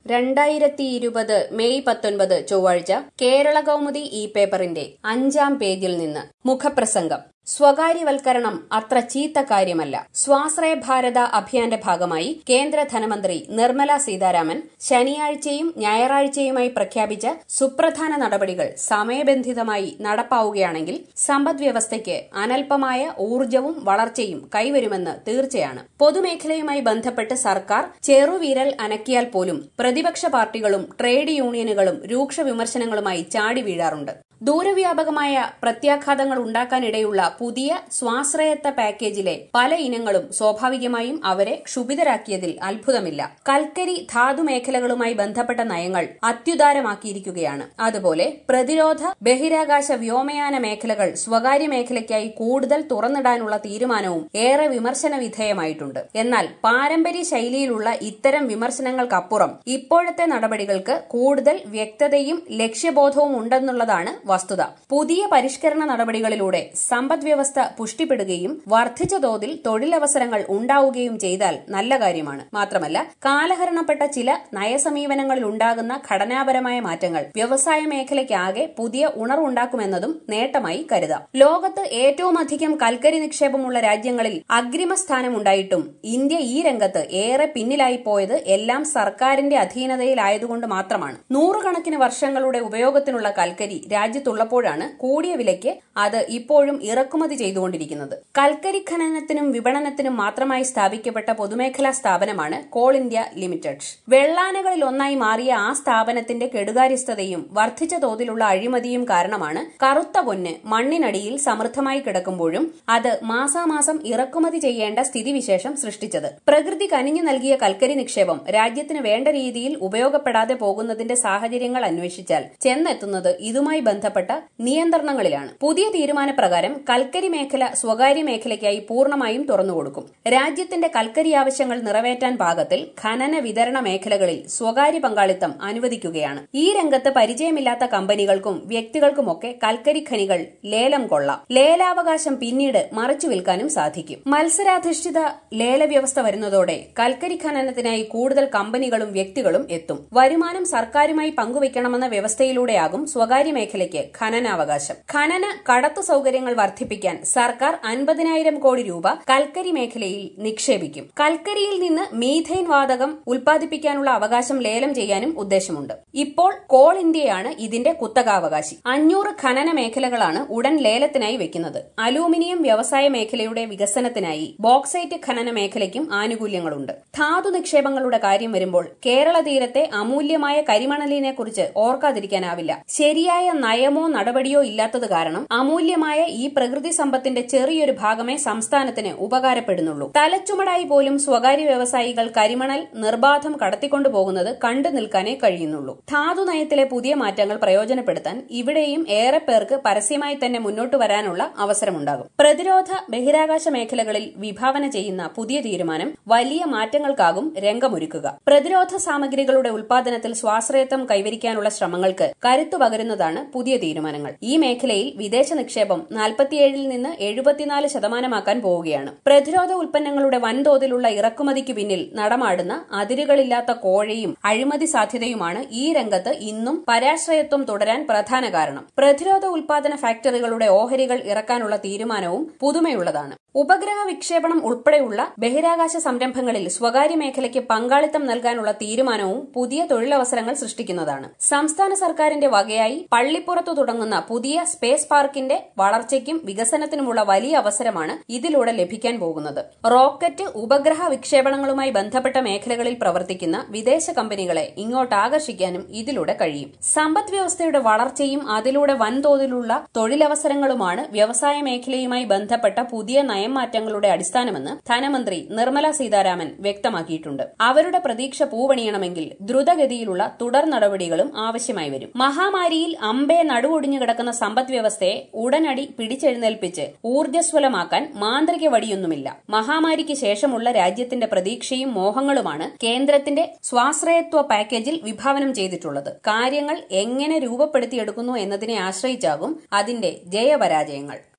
രണ്ടായിരത്തി ഇരുപത് മെയ് പത്തൊൻപത് ചൊവ്വാഴ്ച കേരള കൗമുദി ഇ പേപ്പറിന്റെ അഞ്ചാം പേജിൽ നിന്ന് മുഖപ്രസംഗം സ്വകാര്യവൽക്കരണം അത്ര ചീത്ത കാര്യമല്ല സ്വാശ്രയ ഭാരത അഭിയാന്റെ ഭാഗമായി കേന്ദ്ര ധനമന്ത്രി നിർമ്മല സീതാരാമൻ ശനിയാഴ്ചയും ഞായറാഴ്ചയുമായി പ്രഖ്യാപിച്ച സുപ്രധാന നടപടികൾ സമയബന്ധിതമായി നടപ്പാവുകയാണെങ്കിൽ സമ്പദ്വ്യവസ്ഥയ്ക്ക് അനൽപമായ ഊർജവും വളർച്ചയും കൈവരുമെന്ന് തീർച്ചയാണ് പൊതുമേഖലയുമായി ബന്ധപ്പെട്ട് സർക്കാർ ചെറുവിരൽ അനക്കിയാൽ പോലും പ്രതിപക്ഷ പാർട്ടികളും ട്രേഡ് യൂണിയനുകളും രൂക്ഷ വിമർശനങ്ങളുമായി ചാടി വീഴാറുണ്ട് ദൂരവ്യാപകമായ പ്രത്യാഘാതങ്ങൾ ഉണ്ടാക്കാനിടയുള്ള പുതിയ സ്വാശ്രയത്വ പാക്കേജിലെ പല ഇനങ്ങളും സ്വാഭാവികമായും അവരെ ക്ഷുഭിതരാക്കിയതിൽ അത്ഭുതമില്ല കൽക്കരി ധാതു മേഖലകളുമായി ബന്ധപ്പെട്ട നയങ്ങൾ അത്യുദാരമാക്കിയിരിക്കുകയാണ് അതുപോലെ പ്രതിരോധ ബഹിരാകാശ വ്യോമയാന മേഖലകൾ സ്വകാര്യ മേഖലയ്ക്കായി കൂടുതൽ തുറന്നിടാനുള്ള തീരുമാനവും ഏറെ വിമർശന വിധേയമായിട്ടുണ്ട് എന്നാൽ പാരമ്പര്യ ശൈലിയിലുള്ള ഇത്തരം വിമർശനങ്ങൾക്കപ്പുറം ഇപ്പോഴത്തെ നടപടികൾക്ക് കൂടുതൽ വ്യക്തതയും ലക്ഷ്യബോധവും ഉണ്ടെന്നുള്ളതാണ് വസ്തുത പുതിയ പരിഷ്കരണ നടപടികളിലൂടെ സമ്പദ്വ്യവസ്ഥ പുഷ്ടിപ്പെടുകയും വർദ്ധിച്ച തോതിൽ തൊഴിലവസരങ്ങൾ ഉണ്ടാവുകയും ചെയ്താൽ നല്ല കാര്യമാണ് മാത്രമല്ല കാലഹരണപ്പെട്ട ചില നയസമീപനങ്ങളിൽ ഉണ്ടാകുന്ന ഘടനാപരമായ മാറ്റങ്ങൾ വ്യവസായ മേഖലയ്ക്കാകെ പുതിയ ഉണർവുണ്ടാക്കുമെന്നതും നേട്ടമായി കരുതാം ലോകത്ത് ഏറ്റവും അധികം കൽക്കരി നിക്ഷേപമുള്ള രാജ്യങ്ങളിൽ അഗ്രിമ സ്ഥാനമുണ്ടായിട്ടും ഇന്ത്യ ഈ രംഗത്ത് ഏറെ പിന്നിലായി പോയത് എല്ലാം സർക്കാരിന്റെ അധീനതയിലായതുകൊണ്ട് മാത്രമാണ് നൂറുകണക്കിന് വർഷങ്ങളുടെ ഉപയോഗത്തിനുള്ള കൽക്കരി രാജ്യത്തുള്ളപ്പോഴാണ് കൂടിയ വിലയ്ക്ക് അത് ഇപ്പോഴും ഇറക്കുമതി ചെയ്തുകൊണ്ടിരിക്കുന്നത് കൽക്കരി ഖനനത്തിനും വിപണനത്തിനും മാത്രമായി സ്ഥാപിക്കപ്പെട്ട പൊതുമേഖലാ സ്ഥാപനമാണ് കോൾ ഇന്ത്യ ലിമിറ്റഡ് വെള്ളാനകളിൽ ഒന്നായി മാറിയ ആ സ്ഥാപനത്തിന്റെ കെടുകാര്യസ്ഥതയും വർദ്ധിച്ച തോതിലുള്ള അഴിമതിയും കാരണമാണ് കറുത്ത പൊന്ന് മണ്ണിനടിയിൽ സമൃദ്ധമായി കിടക്കുമ്പോഴും അത് മാസാമാസം ഇറക്കുമതി ചെയ്യേണ്ട സ്ഥിതിവിശേഷം സൃഷ്ടിച്ചത് പ്രകൃതി കനിഞ്ഞു നൽകിയ കൽക്കരി നിക്ഷേപം രാജ്യത്തിന് വേണ്ട രീതിയിൽ ഉപയോഗപ്പെടാതെ പോകുന്നതിന്റെ സാഹചര്യങ്ങൾ അന്വേഷിച്ചാൽ ചെന്നെത്തുന്നത് ഇതുമായി ബന്ധപ്പെട്ട നിയന്ത്രണങ്ങളിലാണ് പുതിയ തീരുമാനപ്രകാരം കൽക്കരി മേഖല സ്വകാര്യ മേഖലയ്ക്കായി പൂർണ്ണമായും തുറന്നുകൊടുക്കും രാജ്യത്തിന്റെ കൽക്കരി ആവശ്യങ്ങൾ നിറവേറ്റാൻ പാകത്തിൽ ഖനന വിതരണ മേഖലകളിൽ സ്വകാര്യ പങ്കാളിത്തം അനുവദിക്കുകയാണ് ഈ രംഗത്ത് പരിചയമില്ലാത്ത കമ്പനികൾക്കും വ്യക്തികൾക്കുമൊക്കെ കൽക്കരി ഖനികൾ ലേലം കൊള്ളാം ലേലാവകാശം പിന്നീട് മറിച്ചു വിൽക്കാനും സാധിക്കും മത്സരാധിഷ്ഠിത ലേല വ്യവസ്ഥ വരുന്നതോടെ കൽക്കരി ഖനനത്തിനായി കൂടുതൽ കമ്പനികളും വ്യക്തികളും എത്തും വരുമാനം സർക്കാരുമായി പങ്കുവയ്ക്കണമെന്ന വ്യവസ്ഥയിലൂടെയാകും സ്വകാര്യ മേഖലയ്ക്ക് ഖനനാവകാശം ഖനന കടത്തു സൌകര്യങ്ങൾ വർദ്ധിപ്പിക്കാൻ സർക്കാർ അൻപതിനായിരം കോടി രൂപ കൽക്കരി മേഖലയിൽ നിക്ഷേപിക്കും കൽക്കരിയിൽ നിന്ന് മീഥൈൻ വാതകം ഉൽപ്പാദിപ്പിക്കാനുള്ള അവകാശം ലേലം ചെയ്യാനും ഉദ്ദേശമുണ്ട് ഇപ്പോൾ കോൾ ഇന്ത്യയാണ് ഇതിന്റെ കുത്തകാവകാശി അഞ്ഞൂറ് ഖനന മേഖലകളാണ് ഉടൻ ലേലത്തിനായി വെക്കുന്നത് അലൂമിനിയം വ്യവസായ മേഖലയുടെ വികസനത്തിനായി ബോക്സൈറ്റ് ഖനന മേഖലയ്ക്കും ആനുകൂല്യങ്ങളുണ്ട് ധാതു നിക്ഷേപങ്ങളുടെ കാര്യം വരുമ്പോൾ കേരള തീരത്തെ അമൂല്യമായ കരിമണലിനെ കുറിച്ച് ഓർക്കാതിരിക്കാനാവില്ല ശരിയായ നയമോ നടപടിയോ ഇല്ലാത്തത് കാരണം അമൂല്യമായ ഈ പ്രകൃതി സമ്പത്തിന്റെ ചെറിയൊരു ഭാഗമേ സംസ്ഥാനത്തിന് ഉപകാരപ്പെടുന്നുള്ളൂ തലച്ചുമടായി പോലും സ്വകാര്യ വ്യവസായികൾ കരിമണൽ നിർബാധം കടത്തിക്കൊണ്ടു പോകുന്നത് കണ്ടു നിൽക്കാനേ കഴിയുന്നുള്ളൂ ധാതു നയത്തിലെ പുതിയ മാറ്റങ്ങൾ പ്രയോജനപ്പെടുത്താൻ ഇവിടെയും ഏറെ പേർക്ക് പരസ്യമായി തന്നെ മുന്നോട്ട് വരാനുള്ള അവസരമുണ്ടാകും പ്രതിരോധ ബഹിരാകാശ മേഖലകളിൽ വിഭാവന ചെയ്യുന്ന പുതിയ തീരുമാനം വലിയ മാറ്റങ്ങൾക്കാകും രംഗമൊരുക്കുക പ്രതിരോധ സാമഗ്രികളുടെ ഉൽപാദനത്തിൽ സ്വാശ്രയത്വം കൈവരിക്കാനുള്ള ശ്രമങ്ങൾക്ക് കരുത്തു പകരുന്നതാണ് പുതിയ തീരുമാനങ്ങൾ ഈ മേഖലയിൽ വിദേശ നിക്ഷേപം നാൽപ്പത്തിയേഴിൽ നിന്ന് എഴുപത്തിനാല് ശതമാനമാക്കാൻ പോവുകയാണ് പ്രതിരോധ ഉൽപ്പന്നങ്ങളുടെ വൻതോതിലുള്ള ഇറക്കുമതിക്ക് പിന്നിൽ നടമാടുന്ന അതിരുകളില്ലാത്ത കോഴയും അഴിമതി സാധ്യതയുമാണ് ഈ രംഗത്ത് ഇന്നും പരാശ്രയത്വം തുടരാൻ പ്രധാന കാരണം പ്രതിരോധ ഉൽപാദന ഫാക്ടറികളുടെ ഓഹരികൾ ഇറക്കാനുള്ള തീരുമാനവും പുതുമയുള്ളതാണ് ഉപഗ്രഹ വിക്ഷേപണം ഉൾപ്പെടെയുള്ള ബഹിരാകാശ സംരംഭങ്ങളിൽ സ്വകാര്യ മേഖലയ്ക്ക് പങ്കാളിത്തം നൽകാനുള്ള തീരുമാനവും പുതിയ തൊഴിലവസരങ്ങൾ സൃഷ്ടിക്കുന്നതാണ് സംസ്ഥാന സർക്കാരിന്റെ വകയായി പള്ളിപ്പുറത്തു തുടങ്ങുന്ന പുതിയ സ്പേസ് പാർക്കിന്റെ വളർച്ചയ്ക്കും വികസനത്തിനുമുള്ള വലിയ അവസരമാണ് ഇതിലൂടെ ലഭിക്കാൻ പോകുന്നത് റോക്കറ്റ് ഉപഗ്രഹ വിക്ഷേപണങ്ങളുമായി ബന്ധപ്പെട്ട മേഖലകളിൽ പ്രവർത്തിക്കുന്ന വിദേശ കമ്പനികളെ ഇങ്ങോട്ട് ആകർഷിക്കാനും ഇതിലൂടെ കഴിയും സമ്പദ് വ്യവസ്ഥയുടെ വളർച്ചയും അതിലൂടെ വൻതോതിലുള്ള തൊഴിലവസരങ്ങളുമാണ് വ്യവസായ മേഖലയുമായി ബന്ധപ്പെട്ട പുതിയ നയമാറ്റങ്ങളുടെ അടിസ്ഥാനമെന്ന് ധനമന്ത്രി നിർമ്മല സീതാരാമൻ വ്യക്തമാക്കിയിട്ടുണ്ട് അവരുടെ പ്രതീക്ഷ പൂവണിയണമെങ്കിൽ ദ്രുതഗതിയിലുള്ള തുടർ നടപടികളും ആവശ്യമായി വരും മഹാമാരിയിൽ അമ്പെ നടുവൊടിഞ്ഞു കിടക്കുന്ന സമ്പദ് വ്യവസ്ഥയെ ഉടനടി പിടിച്ചെഴുന്നേൽപ്പിച്ച് ഊർജ്ജസ്വലമാക്കാൻ മാന്ത്രിക വടിയൊന്നുമില്ല മഹാമാരിക്ക് ശേഷമുള്ള രാജ്യത്തിന്റെ പ്രതീക്ഷയും മോഹങ്ങളുമാണ് കേന്ദ്രത്തിന്റെ സ്വാശ്രയത്വ പാക്കേജിൽ വിഭാവനം ചെയ്തിട്ടുള്ളത് കാര്യങ്ങൾ എങ്ങനെ രൂപപ്പെടുത്തിയെടുക്കുന്നു എന്നതിനെ ആശ്രയിച്ചാകും അതിന്റെ ജയപരാജയങ്ങൾ